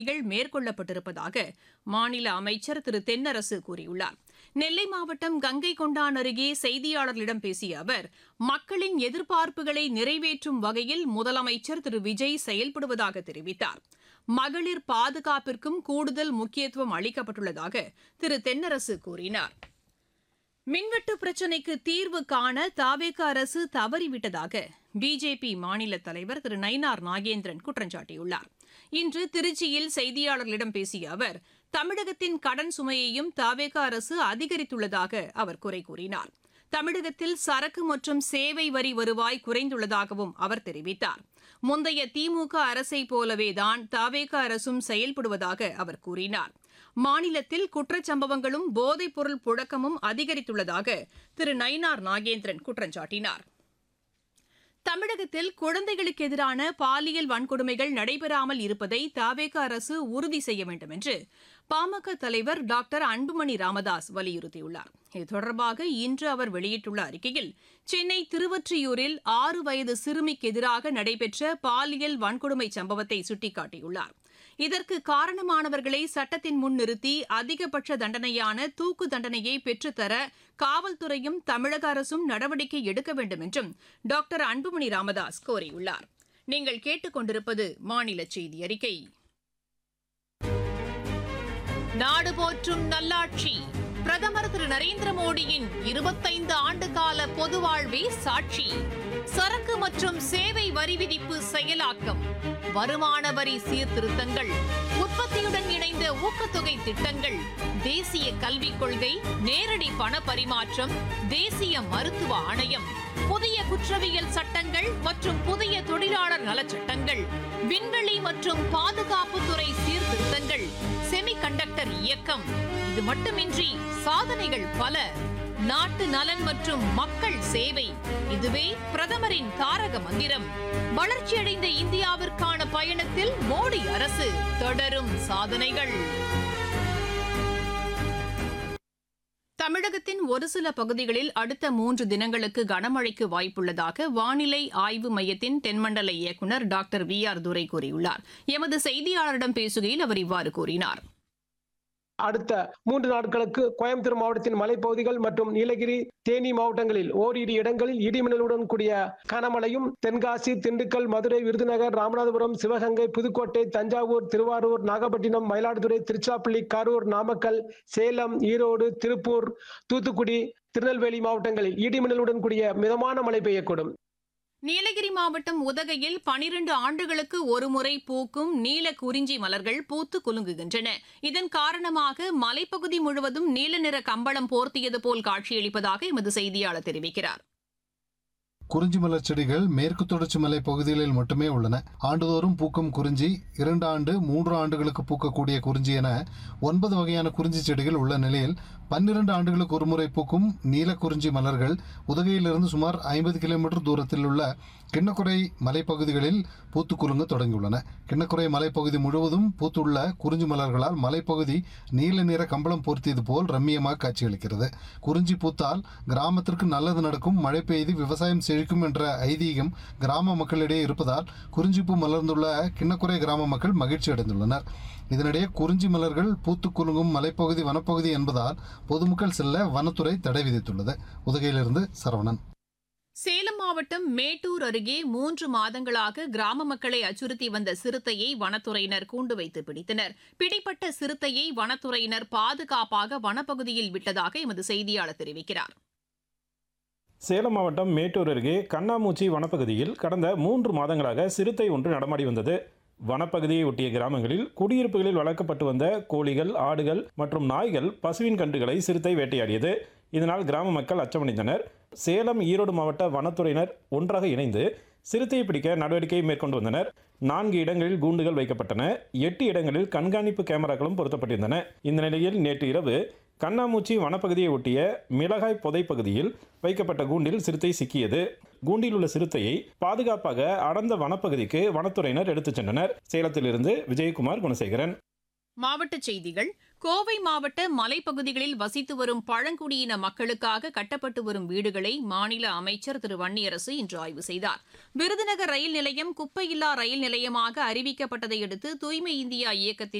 நடவடிக்கைகள் மேற்கொள்ளப்பட்டிருப்பதாக மாநில அமைச்சர் திரு தென்னரசு கூறியுள்ளார் நெல்லை மாவட்டம் கங்கை கொண்டான் அருகே செய்தியாளர்களிடம் பேசிய அவர் மக்களின் எதிர்பார்ப்புகளை நிறைவேற்றும் வகையில் முதலமைச்சர் திரு விஜய் செயல்படுவதாக தெரிவித்தார் மகளிர் பாதுகாப்பிற்கும் கூடுதல் முக்கியத்துவம் அளிக்கப்பட்டுள்ளதாக திரு தென்னரசு கூறினார் மின்வெட்டு பிரச்சினைக்கு தீர்வு காண தாவேக அரசு தவறிவிட்டதாக பிஜேபி மாநில தலைவர் திரு நயினார் நாகேந்திரன் குற்றம் சாட்டியுள்ளார் இன்று திருச்சியில் செய்தியாளர்களிடம் பேசிய அவர் தமிழகத்தின் கடன் சுமையையும் தாவேக அரசு அதிகரித்துள்ளதாக அவர் குறை கூறினார் தமிழகத்தில் சரக்கு மற்றும் சேவை வரி வருவாய் குறைந்துள்ளதாகவும் அவர் தெரிவித்தார் முந்தைய திமுக அரசை போலவேதான் தாவேக அரசும் செயல்படுவதாக அவர் கூறினார் மாநிலத்தில் குற்றச்சம்பவங்களும் போதைப்பொருள் புழக்கமும் அதிகரித்துள்ளதாக திரு நயினார் நாகேந்திரன் குற்றம் சாட்டினார் தமிழகத்தில் குழந்தைகளுக்கு எதிரான பாலியல் வன்கொடுமைகள் நடைபெறாமல் இருப்பதை தாவேக அரசு உறுதி செய்ய வேண்டும் என்று பாமக தலைவர் டாக்டர் அன்புமணி ராமதாஸ் வலியுறுத்தியுள்ளார் இது தொடர்பாக இன்று அவர் வெளியிட்டுள்ள அறிக்கையில் சென்னை திருவொற்றியூரில் ஆறு வயது சிறுமிக்கு எதிராக நடைபெற்ற பாலியல் வன்கொடுமை சம்பவத்தை சுட்டிக்காட்டியுள்ளார் இதற்கு காரணமானவர்களை சட்டத்தின் முன் நிறுத்தி அதிகபட்ச தண்டனையான தூக்கு தண்டனையை பெற்றுத்தர காவல்துறையும் தமிழக அரசும் நடவடிக்கை எடுக்க வேண்டும் என்றும் டாக்டர் அன்புமணி ராமதாஸ் கோரியுள்ளார் நீங்கள் கேட்டுக்கொண்டிருப்பது மாநில செய்தி அறிக்கை நாடு போற்றும் நல்லாட்சி பிரதமர் திரு நரேந்திர மோடியின் இருபத்தைந்து ஆண்டு கால பொது வாழ்வே சாட்சி சரக்கு மற்றும் சேவை வரி விதிப்பு செயலாக்கம் வருமான வரி சீர்திருத்தங்கள் உற்பத்தியுடன் இணைந்த ஊக்கத்தொகை திட்டங்கள் தேசிய கல்விக் கொள்கை நேரடி பண பரிமாற்றம் தேசிய மருத்துவ ஆணையம் புதிய குற்றவியல் சட்டங்கள் மற்றும் புதிய தொழிலாளர் நலச்சட்டங்கள் விண்வெளி மற்றும் பாதுகாப்புத்துறை சீர்திருத்தங்கள் செமிகண்டக்டர் இயக்கம் இது மட்டுமின்றி சாதனைகள் பல நாட்டு நலன் மற்றும் மக்கள் சேவை இதுவே பிரதமரின் தாரக மந்திரம் வளர்ச்சியடைந்த இந்தியாவிற்கான பயணத்தில் மோடி அரசு தொடரும் சாதனைகள் தமிழகத்தின் ஒரு சில பகுதிகளில் அடுத்த மூன்று தினங்களுக்கு கனமழைக்கு வாய்ப்புள்ளதாக வானிலை ஆய்வு மையத்தின் தென்மண்டல இயக்குநர் டாக்டர் வி ஆர் துரை கூறியுள்ளார் எமது செய்தியாளரிடம் பேசுகையில் அவர் இவ்வாறு கூறினார் அடுத்த மூன்று நாட்களுக்கு கோயம்புத்தூர் மாவட்டத்தின் மலைப்பகுதிகள் மற்றும் நீலகிரி தேனி மாவட்டங்களில் ஓரிரு இடங்களில் இடிமின்னலுடன் கூடிய கனமழையும் தென்காசி திண்டுக்கல் மதுரை விருதுநகர் ராமநாதபுரம் சிவகங்கை புதுக்கோட்டை தஞ்சாவூர் திருவாரூர் நாகப்பட்டினம் மயிலாடுதுறை திருச்சிராப்பள்ளி கரூர் நாமக்கல் சேலம் ஈரோடு திருப்பூர் தூத்துக்குடி திருநெல்வேலி மாவட்டங்களில் இடிமின்னலுடன் கூடிய மிதமான மழை பெய்யக்கூடும் நீலகிரி மாவட்டம் உதகையில் பனிரண்டு ஆண்டுகளுக்கு ஒருமுறை பூக்கும் நீல குறிஞ்சி மலர்கள் பூத்து குலுங்குகின்றன இதன் காரணமாக மலைப்பகுதி முழுவதும் நீல நிற கம்பளம் போர்த்தியது போல் காட்சியளிப்பதாக எமது செய்தியாளர் தெரிவிக்கிறார் குறிஞ்சி மலர் செடிகள் மேற்கு தொடர்ச்சி மலை பகுதிகளில் மட்டுமே உள்ளன ஆண்டுதோறும் பூக்கும் குறிஞ்சி இரண்டு ஆண்டு மூன்று ஆண்டுகளுக்கு பூக்கக்கூடிய குறிஞ்சி என ஒன்பது வகையான குறிஞ்சி செடிகள் உள்ள நிலையில் பன்னிரண்டு ஆண்டுகளுக்கு ஒருமுறை பூக்கும் நீல குறிஞ்சி மலர்கள் உதகையிலிருந்து சுமார் ஐம்பது கிலோமீட்டர் தூரத்தில் உள்ள கிண்ணக்குறை மலைப்பகுதிகளில் பூத்து குலுங்க தொடங்கியுள்ளன கிண்ணக்குறை மலைப்பகுதி முழுவதும் பூத்துள்ள குறிஞ்சி மலர்களால் மலைப்பகுதி நீல நிற கம்பளம் பொருத்தியது போல் ரம்மியமாக காட்சியளிக்கிறது குறிஞ்சி பூத்தால் கிராமத்திற்கு நல்லது நடக்கும் மழை பெய்து விவசாயம் செழிக்கும் என்ற ஐதீகம் கிராம மக்களிடையே இருப்பதால் குறிஞ்சிப்பூ மலர்ந்துள்ள கிண்ணக்குறை கிராம மக்கள் மகிழ்ச்சி அடைந்துள்ளனர் இதனிடையே குறிஞ்சி மலர்கள் பூத்து குலுங்கும் மலைப்பகுதி வனப்பகுதி என்பதால் பொதுமக்கள் செல்ல வனத்துறை தடை விதித்துள்ளது உதகையிலிருந்து சரவணன் சேலம் மாவட்டம் மேட்டூர் அருகே மூன்று மாதங்களாக கிராம மக்களை அச்சுறுத்தி வந்த சிறுத்தையை வனத்துறையினர் கூண்டு வைத்து பிடித்தனர் பிடிப்பட்ட சிறுத்தையை வனத்துறையினர் பாதுகாப்பாக வனப்பகுதியில் விட்டதாக எமது செய்தியாளர் தெரிவிக்கிறார் சேலம் மாவட்டம் மேட்டூர் அருகே கண்ணாமூச்சி வனப்பகுதியில் கடந்த மூன்று மாதங்களாக சிறுத்தை ஒன்று நடமாடி வந்தது வனப்பகுதியை ஒட்டிய கிராமங்களில் குடியிருப்புகளில் வளர்க்கப்பட்டு வந்த கோழிகள் ஆடுகள் மற்றும் நாய்கள் பசுவின் கன்றுகளை சிறுத்தை வேட்டையாடியது இதனால் கிராம மக்கள் அச்சமடைந்தனர் சேலம் ஈரோடு மாவட்ட வனத்துறையினர் ஒன்றாக இணைந்து சிறுத்தையை பிடிக்க நடவடிக்கை மேற்கொண்டு வந்தனர் நான்கு இடங்களில் கூண்டுகள் வைக்கப்பட்டன எட்டு இடங்களில் கண்காணிப்பு கேமராக்களும் பொருத்தப்பட்டிருந்தன இந்த நிலையில் நேற்று இரவு கண்ணாமூச்சி வனப்பகுதியை ஒட்டிய மிளகாய் புதை பகுதியில் வைக்கப்பட்ட கூண்டில் சிறுத்தை சிக்கியது கூண்டில் உள்ள சிறுத்தையை பாதுகாப்பாக அடர்ந்த வனப்பகுதிக்கு வனத்துறையினர் எடுத்துச் சென்றனர் சேலத்திலிருந்து விஜயகுமார் குணசேகரன் மாவட்டச் செய்திகள் கோவை மாவட்ட மலைப்பகுதிகளில் வசித்து வரும் பழங்குடியின மக்களுக்காக கட்டப்பட்டு வரும் வீடுகளை மாநில அமைச்சர் திரு வன்னியரசு இன்று ஆய்வு செய்தார் விருதுநகர் ரயில் நிலையம் குப்பையில்லா ரயில் நிலையமாக அறிவிக்கப்பட்டதை அடுத்து தூய்மை இந்தியா இயக்கத்தின்